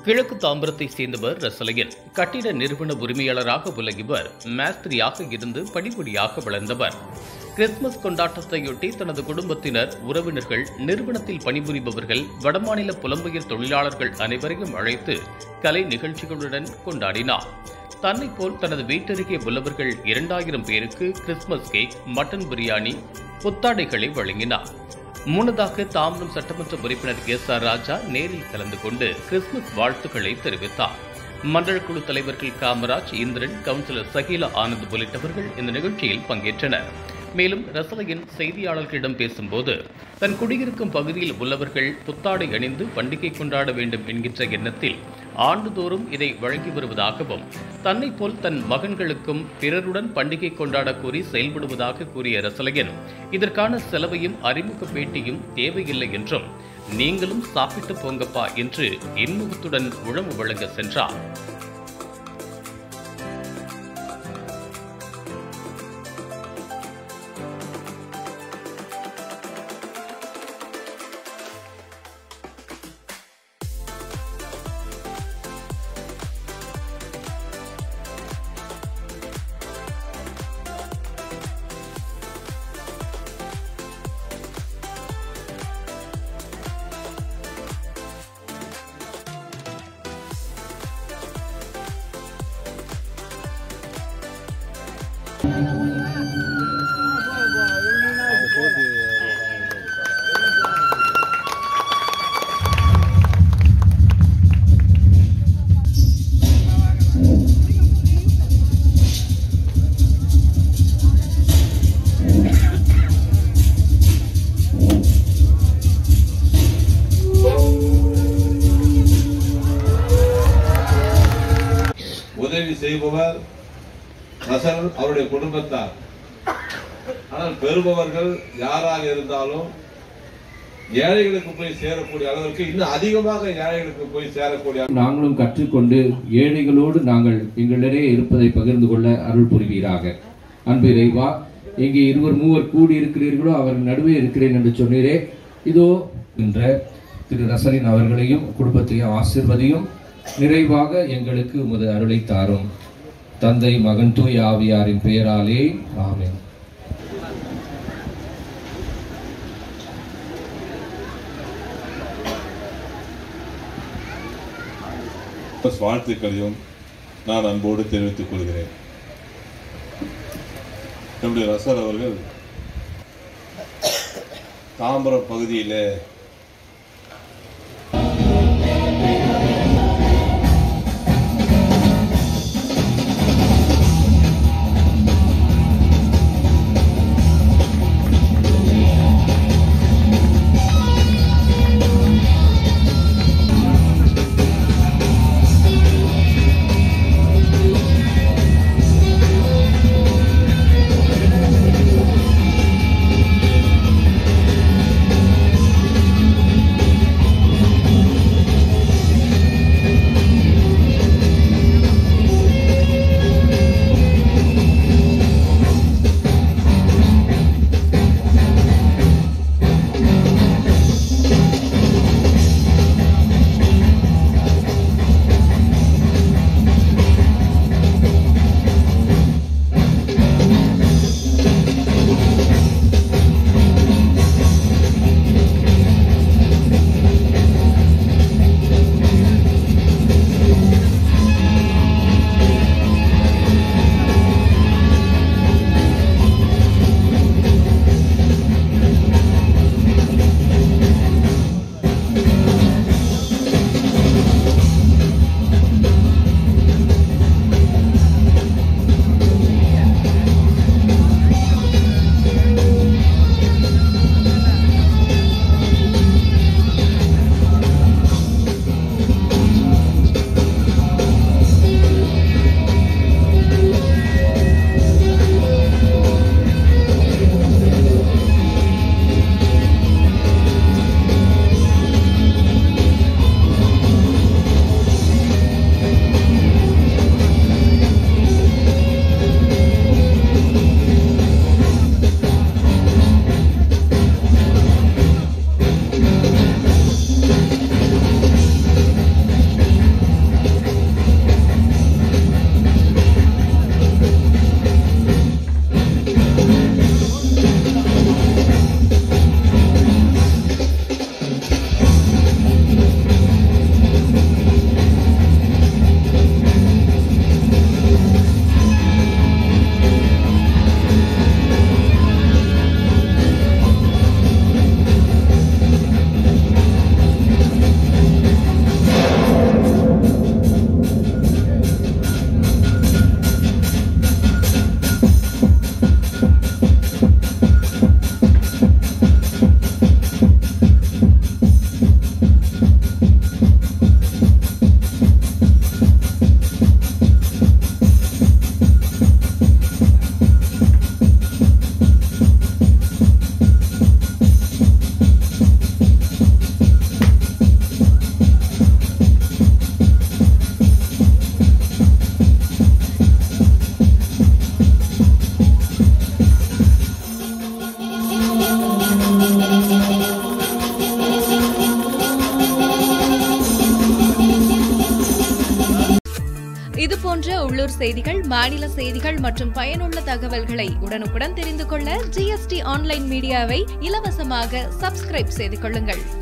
கிழக்கு தாம்பரத்தை சேர்ந்தவர் ரசலையன் கட்டிட நிறுவன உரிமையாளராக உள்ள இவர் மேஸ்திரியாக இருந்து படிப்படியாக வளர்ந்தவர் கிறிஸ்துமஸ் கொண்டாட்டத்தையொட்டி தனது குடும்பத்தினர் உறவினர்கள் நிறுவனத்தில் பணிபுரிபவர்கள் வடமாநில புலம்பெயர் தொழிலாளர்கள் அனைவரையும் அழைத்து கலை நிகழ்ச்சிகளுடன் கொண்டாடினார் தன்னை போல் தனது வீட்டருகே உள்ளவர்கள் இரண்டாயிரம் பேருக்கு கிறிஸ்துமஸ் கேக் மட்டன் பிரியாணி புத்தாடைகளை வழங்கினார் முன்னதாக தாம்பரம் சட்டமன்ற உறுப்பினர் எஸ் ஆர் ராஜா நேரில் கலந்து கொண்டு கிறிஸ்துமஸ் வாழ்த்துக்களை தெரிவித்தார் மண்டல குழு தலைவர்கள் காமராஜ் இந்திரன் கவுன்சிலர் சகீலா ஆனந்த் உள்ளிட்டவர்கள் இந்த நிகழ்ச்சியில் பங்கேற்றனர் மேலும் ரசலையின் செய்தியாளர்களிடம் பேசும்போது தன் குடியிருக்கும் பகுதியில் உள்ளவர்கள் புத்தாடை அணிந்து பண்டிகை கொண்டாட வேண்டும் என்கின்ற எண்ணத்தில் ஆண்டுதோறும் இதை வழங்கி வருவதாகவும் தன்னை போல் தன் மகன்களுக்கும் பிறருடன் பண்டிகை கொண்டாட கூறி செயல்படுவதாக கூறிய ரசலையன் இதற்கான செலவையும் அறிமுக பேட்டியும் தேவையில்லை என்றும் நீங்களும் சாப்பிட்டு போங்கப்பா என்று இன்முகத்துடன் உழவு வழங்க சென்றார் உதவி செய்பவர் ரசல் அவருடைய குடும்பத்தார் ஆனால் பெறுபவர்கள் யாராக இருந்தாலும் ஏழைகளுக்கு போய் சேரக்கூடிய அளவிற்கு இன்னும் அதிகமாக ஏழைகளுக்கு போய் சேரக்கூடிய நாங்களும் கற்றுக்கொண்டு ஏழைகளோடு நாங்கள் எங்களிடையே இருப்பதை பகிர்ந்து கொள்ள அருள் புரிவீராக அன்பு இறைவா எங்கே இருவர் மூவர் கூடி இருக்கிறீர்களோ அவர் நடுவே இருக்கிறேன் என்று சொன்னீரே இதோ என்ற திரு ரசலின் அவர்களையும் குடும்பத்தையும் ஆசிர்வதியும் நிறைவாக எங்களுக்கு உமது அருளை தாரும் தந்தை மகன் தூய் ஆவியாரின் பெயராலே ஆமென் வாழ்த்துக்களையும் நான் அன்போடு தெரிவித்துக் கொள்கிறேன் நம்முடைய ரசல் அவர்கள் தாம்பரம் பகுதியில் உள்ளூர் செய்திகள் மாநில செய்திகள் மற்றும் பயனுள்ள தகவல்களை உடனுக்குடன் தெரிந்து கொள்ள ஜிஎஸ்டி ஆன்லைன் மீடியாவை இலவசமாக சப்ஸ்கிரைப் செய்து கொள்ளுங்கள்